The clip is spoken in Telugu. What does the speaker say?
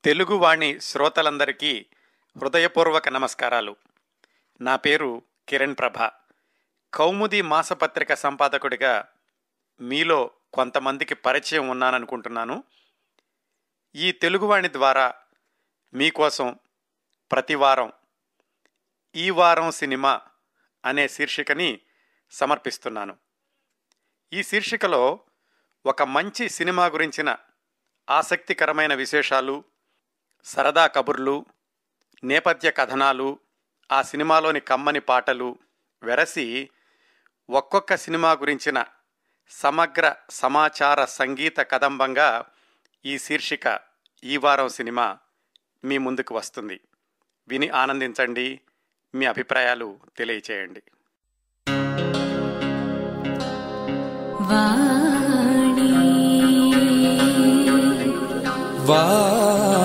తెలుగువాణి శ్రోతలందరికీ హృదయపూర్వక నమస్కారాలు నా పేరు కిరణ్ ప్రభ కౌముది మాసపత్రిక సంపాదకుడిగా మీలో కొంతమందికి పరిచయం ఉన్నాననుకుంటున్నాను ఈ తెలుగువాణి ద్వారా మీకోసం ప్రతి వారం ఈ వారం సినిమా అనే శీర్షికని సమర్పిస్తున్నాను ఈ శీర్షికలో ఒక మంచి సినిమా గురించిన ఆసక్తికరమైన విశేషాలు సరదా కబుర్లు నేపథ్య కథనాలు ఆ సినిమాలోని కమ్మని పాటలు వెరసి ఒక్కొక్క సినిమా గురించిన సమగ్ర సమాచార సంగీత కదంబంగా ఈ శీర్షిక ఈ వారం సినిమా మీ ముందుకు వస్తుంది విని ఆనందించండి మీ అభిప్రాయాలు తెలియచేయండి వాణి వాణి